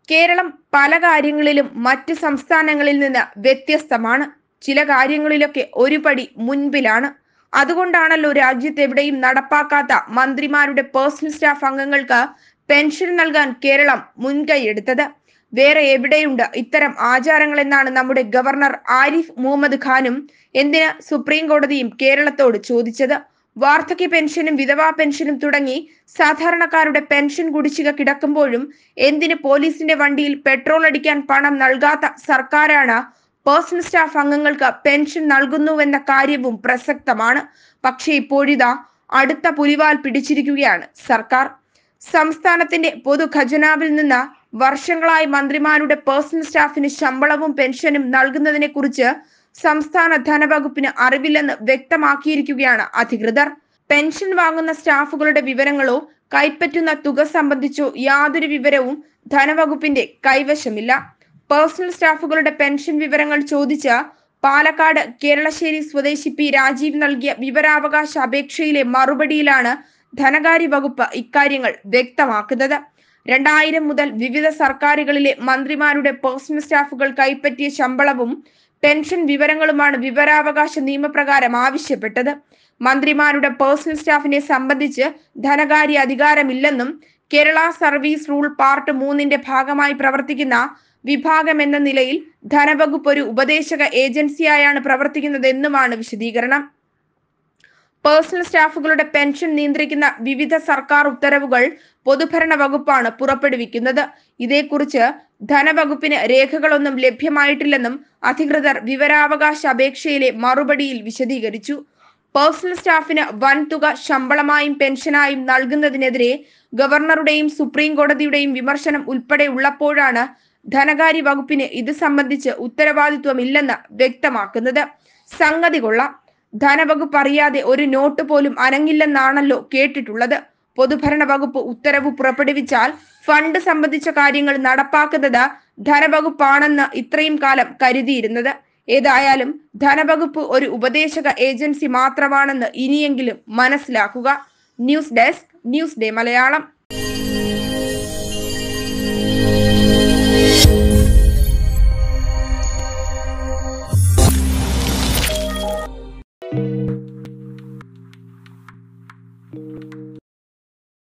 കേരളം പല കാര്യങ്ങളിലും മറ്റ് സംസ്ഥാനങ്ങളിൽ നിന്ന് വ്യത്യസ്തമാണ് ചില കാര്യങ്ങളിലൊക്കെ ഒരു പടി മുൻപിലാണ് അതുകൊണ്ടാണല്ലോ രാജ്യത്ത് എവിടെയും നടപ്പാക്കാത്ത മന്ത്രിമാരുടെ പേഴ്സണൽ സ്റ്റാഫ് അംഗങ്ങൾക്ക് പെൻഷൻ നൽകാൻ കേരളം മുൻകൈയെടുത്തത് വേറെ എവിടെയുണ്ട് ഇത്തരം ആചാരങ്ങൾ എന്നാണ് നമ്മുടെ ഗവർണർ ആരിഫ് മുഹമ്മദ് ഖാനും എന്തിന് സുപ്രീം കോടതിയും കേരളത്തോട് ചോദിച്ചത് വാർദ്ധക്യ പെൻഷനും വിധവാ പെൻഷനും തുടങ്ങി സാധാരണക്കാരുടെ പെൻഷൻ കുടിശ്ശിക കിടക്കുമ്പോഴും എന്തിന് പോലീസിന്റെ വണ്ടിയിൽ പെട്രോൾ അടിക്കാൻ പണം നൽകാത്ത സർക്കാരാണ് പേഴ്സണൽ സ്റ്റാഫ് അംഗങ്ങൾക്ക് പെൻഷൻ നൽകുന്നുവെന്ന കാര്യവും പ്രസക്തമാണ് പക്ഷേ ഇപ്പോഴിതാ അടുത്ത പുലിവാൽ പിടിച്ചിരിക്കുകയാണ് സർക്കാർ സംസ്ഥാനത്തിന്റെ പൊതു ഖജനാവിൽ നിന്ന് വർഷങ്ങളായി മന്ത്രിമാരുടെ പേഴ്സണൽ സ്റ്റാഫിന് ശമ്പളവും പെൻഷനും നൽകുന്നതിനെ കുറിച്ച് സംസ്ഥാന ധനവകുപ്പിന് അറിവില്ലെന്ന് വ്യക്തമാക്കിയിരിക്കുകയാണ് അധികൃതർ പെൻഷൻ വാങ്ങുന്ന സ്റ്റാഫുകളുടെ വിവരങ്ങളോ കൈപ്പറ്റുന്ന തുക സംബന്ധിച്ചോ യാതൊരു വിവരവും ധനവകുപ്പിന്റെ കൈവശമില്ല പേഴ്സണൽ സ്റ്റാഫുകളുടെ പെൻഷൻ വിവരങ്ങൾ ചോദിച്ച പാലക്കാട് കേരളശ്ശേരി സ്വദേശി പി രാജീവ് നൽകിയ വിവരാവകാശ അപേക്ഷയിലെ മറുപടിയിലാണ് ധനകാര്യ വകുപ്പ് ഇക്കാര്യങ്ങൾ വ്യക്തമാക്കുന്നത് രണ്ടായിരം മുതൽ വിവിധ സർക്കാരുകളിലെ മന്ത്രിമാരുടെ പേഴ്സണൽ സ്റ്റാഫുകൾ കൈപ്പറ്റിയ ശമ്പളവും പെൻഷൻ വിവരങ്ങളുമാണ് വിവരാവകാശ നിയമപ്രകാരം ആവശ്യപ്പെട്ടത് മന്ത്രിമാരുടെ പേഴ്സണൽ സ്റ്റാഫിനെ സംബന്ധിച്ച് ധനകാര്യ അധികാരമില്ലെന്നും കേരള സർവീസ് റൂൾ പാർട്ട് മൂന്നിന്റെ ഭാഗമായി പ്രവർത്തിക്കുന്ന വിഭാഗം എന്ന നിലയിൽ ധനവകുപ്പ് ഒരു ഉപദേശക ഏജൻസിയായാണ് പ്രവർത്തിക്കുന്നതെന്നുമാണ് വിശദീകരണം പേഴ്സണൽ സ്റ്റാഫുകളുടെ പെൻഷൻ നിയന്ത്രിക്കുന്ന വിവിധ സർക്കാർ ഉത്തരവുകൾ പൊതുഭരണ വകുപ്പാണ് പുറപ്പെടുവിക്കുന്നത് ഇതേക്കുറിച്ച് ധനവകുപ്പിന് രേഖകളൊന്നും ലഭ്യമായിട്ടില്ലെന്നും അധികൃതർ വിവരാവകാശ അപേക്ഷയിലെ മറുപടിയിൽ വിശദീകരിച്ചു പേഴ്സണൽ സ്റ്റാഫിന് വൻതുക ശമ്പളമായും പെൻഷനായും നൽകുന്നതിനെതിരെ ഗവർണറുടെയും സുപ്രീം കോടതിയുടെയും വിമർശനം ഉൾപ്പെടെ ഉള്ളപ്പോഴാണ് ധനകാര്യ വകുപ്പിന് ഇത് സംബന്ധിച്ച് ഉത്തരവാദിത്വമില്ലെന്ന് വ്യക്തമാക്കുന്നത് സംഗതി കൊള്ളാം ധനവകുപ്പ് അറിയാതെ ഒരു നോട്ട് പോലും അനങ്ങില്ലെന്നാണല്ലോ കേട്ടിട്ടുള്ളത് പൊതുഭരണ വകുപ്പ് ഉത്തരവ് പുറപ്പെടുവിച്ചാൽ ഫണ്ട് സംബന്ധിച്ച കാര്യങ്ങൾ നടപ്പാക്കുന്നത് ധനവകുപ്പാണെന്ന് ഇത്രയും കാലം കരുതിയിരുന്നത് ഏതായാലും ധനവകുപ്പ് ഒരു ഉപദേശക ഏജൻസി മാത്രമാണെന്ന് ഇനിയെങ്കിലും മനസ്സിലാക്കുക news desk news day Malayalam